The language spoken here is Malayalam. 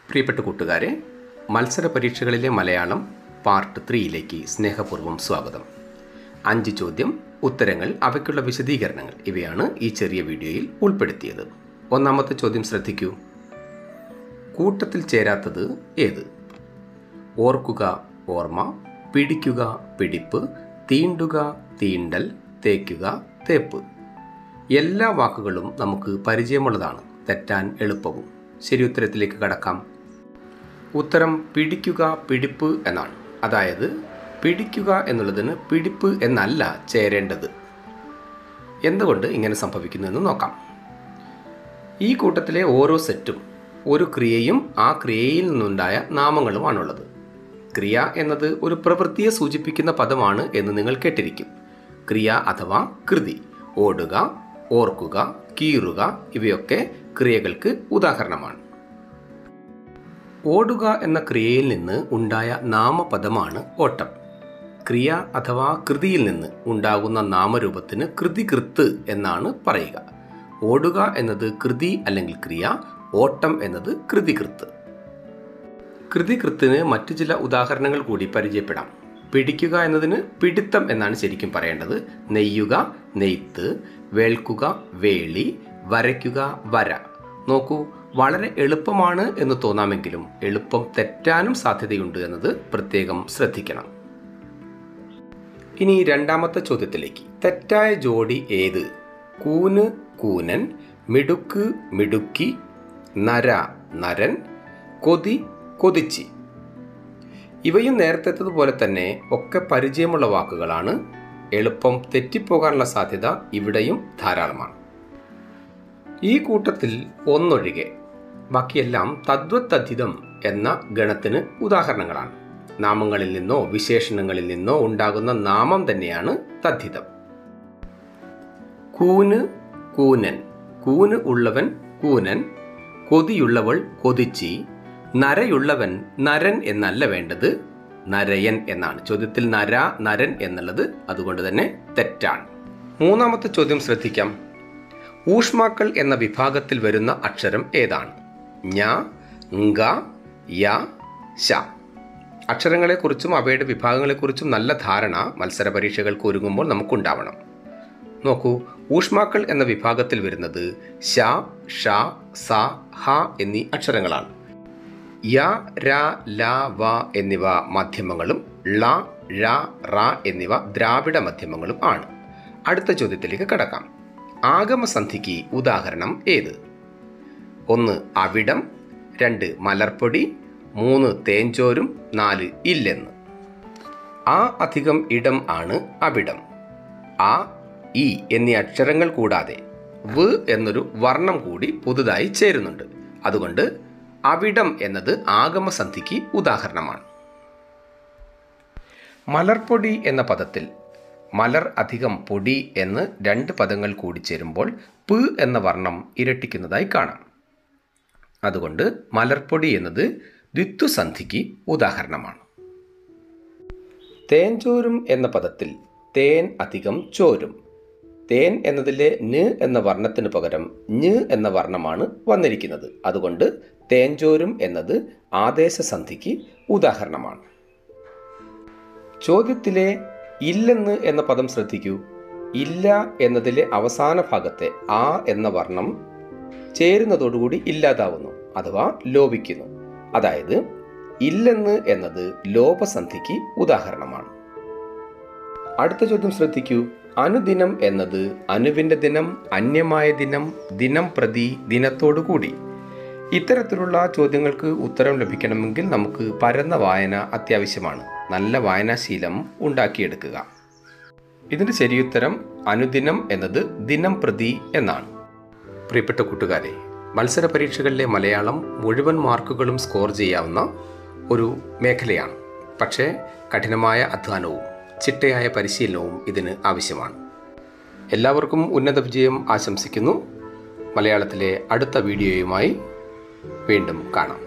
പ്രിയപ്പെട്ട കൂട്ടുകാരെ മത്സര പരീക്ഷകളിലെ മലയാളം പാർട്ട് ത്രീയിലേക്ക് സ്നേഹപൂർവ്വം സ്വാഗതം അഞ്ച് ചോദ്യം ഉത്തരങ്ങൾ അവയ്ക്കുള്ള വിശദീകരണങ്ങൾ ഇവയാണ് ഈ ചെറിയ വീഡിയോയിൽ ഉൾപ്പെടുത്തിയത് ഒന്നാമത്തെ ചോദ്യം ശ്രദ്ധിക്കൂ കൂട്ടത്തിൽ ചേരാത്തത് ഏത് ഓർക്കുക ഓർമ്മ പിടിക്കുക പിടിപ്പ് തീണ്ടുക തീണ്ടൽ തേക്കുക തേപ്പ് എല്ലാ വാക്കുകളും നമുക്ക് പരിചയമുള്ളതാണ് തെറ്റാൻ എളുപ്പവും ശരി ഉത്തരത്തിലേക്ക് കടക്കാം ഉത്തരം പിടിക്കുക പിടിപ്പ് എന്നാണ് അതായത് പിടിക്കുക എന്നുള്ളതിന് പിടിപ്പ് എന്നല്ല ചേരേണ്ടത് എന്തുകൊണ്ട് ഇങ്ങനെ സംഭവിക്കുന്നു എന്ന് നോക്കാം ഈ കൂട്ടത്തിലെ ഓരോ സെറ്റും ഒരു ക്രിയയും ആ ക്രിയയിൽ നിന്നുണ്ടായ നാമങ്ങളുമാണുള്ളത് ക്രിയ എന്നത് ഒരു പ്രവൃത്തിയെ സൂചിപ്പിക്കുന്ന പദമാണ് എന്ന് നിങ്ങൾ കേട്ടിരിക്കും ക്രിയ അഥവാ കൃതി ഓടുക ഓർക്കുക കീറുക ഇവയൊക്കെ ക്രിയകൾക്ക് ഉദാഹരണമാണ് ഓടുക എന്ന ക്രിയയിൽ നിന്ന് ഉണ്ടായ നാമപദമാണ് ഓട്ടം ക്രിയ അഥവാ കൃതിയിൽ നിന്ന് ഉണ്ടാകുന്ന നാമരൂപത്തിന് കൃതികൃത്ത് എന്നാണ് പറയുക ഓടുക എന്നത് കൃതി അല്ലെങ്കിൽ ക്രിയ ഓട്ടം എന്നത് കൃതികൃത്ത് കൃതികൃത്തിന് മറ്റു ചില ഉദാഹരണങ്ങൾ കൂടി പരിചയപ്പെടാം പിടിക്കുക എന്നതിന് പിടുത്തം എന്നാണ് ശരിക്കും പറയേണ്ടത് നെയ്യുക നെയ്ത്ത് വേൾക്കുക വേളി വരയ്ക്കുക വര നോക്കൂ വളരെ എളുപ്പമാണ് എന്ന് തോന്നാമെങ്കിലും എളുപ്പം തെറ്റാനും സാധ്യതയുണ്ട് എന്നത് പ്രത്യേകം ശ്രദ്ധിക്കണം ഇനി രണ്ടാമത്തെ ചോദ്യത്തിലേക്ക് തെറ്റായ ജോഡി ഏത് കൂന് കൂനൻ മിടുക്ക് മിടുക്കി നര നരൻ കൊതി കൊതിച്ചി ഇവയും നേരത്തേത്തതുപോലെ തന്നെ ഒക്കെ പരിചയമുള്ള വാക്കുകളാണ് എളുപ്പം തെറ്റിപ്പോകാനുള്ള സാധ്യത ഇവിടെയും ധാരാളമാണ് ഈ കൂട്ടത്തിൽ ഒന്നൊഴികെ ബാക്കിയെല്ലാം തദ്വത്തദ്ധിതം എന്ന ഗണത്തിന് ഉദാഹരണങ്ങളാണ് നാമങ്ങളിൽ നിന്നോ വിശേഷണങ്ങളിൽ നിന്നോ ഉണ്ടാകുന്ന നാമം തന്നെയാണ് തദ്ധിതം കൂന് കൂനൻ കൂന് ഉള്ളവൻ കൂനൻ കൊതിയുള്ളവൾ കൊതിച്ചി നരയുള്ളവൻ നരൻ എന്നല്ല വേണ്ടത് നരയൻ എന്നാണ് ചോദ്യത്തിൽ നര നരൻ എന്നുള്ളത് അതുകൊണ്ട് തന്നെ തെറ്റാണ് മൂന്നാമത്തെ ചോദ്യം ശ്രദ്ധിക്കാം ഊഷ്മാക്കൾ എന്ന വിഭാഗത്തിൽ വരുന്ന അക്ഷരം ഏതാണ് ഞ ng യ ശ അക്ഷരങ്ങളെക്കുറിച്ചും അവയുടെ വിഭാഗങ്ങളെക്കുറിച്ചും നല്ല ധാരണ മത്സര പരീക്ഷകൾക്ക് ഒരുങ്ങുമ്പോൾ നമുക്കുണ്ടാവണം നോക്കൂ ഊഷ്മാക്കൾ എന്ന വിഭാഗത്തിൽ വരുന്നത് ശ ഷ സ ഹ എന്നീ അക്ഷരങ്ങളാണ് യ ര ല വ എന്നിവ മധ്യമങ്ങളും ള ഴ റ എന്നിവ ദ്രാവിഡ മധ്യമങ്ങളും ആണ് അടുത്ത ചോദ്യത്തിലേക്ക് കടക്കാം ആഗമസന്ധിക്ക് ഉദാഹരണം ഏത് ഒന്ന് അവിടം രണ്ട് മലർപ്പൊടി മൂന്ന് തേഞ്ചോരും നാല് ഇല്ലെന്ന് ആ അധികം ഇടം ആണ് അവിടം ആ ഇ എന്നീ അക്ഷരങ്ങൾ കൂടാതെ വ് എന്നൊരു വർണ്ണം കൂടി പുതുതായി ചേരുന്നുണ്ട് അതുകൊണ്ട് അവിടം എന്നത് ആഗമസന്ധിക്ക് ഉദാഹരണമാണ് മലർപ്പൊടി എന്ന പദത്തിൽ മലർ അധികം പൊടി എന്ന് രണ്ട് പദങ്ങൾ കൂടി ചേരുമ്പോൾ പ് എന്ന വർണ്ണം ഇരട്ടിക്കുന്നതായി കാണാം അതുകൊണ്ട് മലർപ്പൊടി എന്നത് ദ്വിത്വസന്ധിക്ക് ഉദാഹരണമാണ് തേൻചോരും എന്ന പദത്തിൽ തേൻ അധികം ചോരും തേൻ എന്നതിലെ ന് എന്ന വർണ്ണത്തിന് പകരം ഞ് എന്ന വർണ്ണമാണ് വന്നിരിക്കുന്നത് അതുകൊണ്ട് തേൻചോരും എന്നത് ആദേശസന്ധിക്ക് ഉദാഹരണമാണ് ചോദ്യത്തിലെ ഇല്ലെന്ന് എന്ന പദം ശ്രദ്ധിക്കൂ ഇല്ല എന്നതിലെ അവസാന ഭാഗത്തെ ആ എന്ന വർണ്ണം ചേരുന്നതോടുകൂടി ഇല്ലാതാവുന്നു അഥവാ ലോപിക്കുന്നു അതായത് ഇല്ലെന്ന് എന്നത് ലോപസന്ധിക്ക് ഉദാഹരണമാണ് അടുത്ത ചോദ്യം ശ്രദ്ധിക്കൂ അനുദിനം എന്നത് അനുവിൻ്റെ ദിനം അന്യമായ ദിനം ദിനം പ്രതി ദിനത്തോടു കൂടി ഇത്തരത്തിലുള്ള ചോദ്യങ്ങൾക്ക് ഉത്തരം ലഭിക്കണമെങ്കിൽ നമുക്ക് പരന്ന വായന അത്യാവശ്യമാണ് നല്ല വായനാശീലം ഉണ്ടാക്കിയെടുക്കുക ഇതിൻ്റെ ശരിയുത്തരം അനുദിനം എന്നത് ദിനം പ്രതി എന്നാണ് പ്രിയപ്പെട്ട കൂട്ടുകാരെ മത്സര പരീക്ഷകളിലെ മലയാളം മുഴുവൻ മാർക്കുകളും സ്കോർ ചെയ്യാവുന്ന ഒരു മേഖലയാണ് പക്ഷേ കഠിനമായ അധ്വാനവും ചിട്ടയായ പരിശീലനവും ഇതിന് ആവശ്യമാണ് എല്ലാവർക്കും ഉന്നത വിജയം ആശംസിക്കുന്നു മലയാളത്തിലെ അടുത്ത വീഡിയോയുമായി വീണ്ടും കാണാം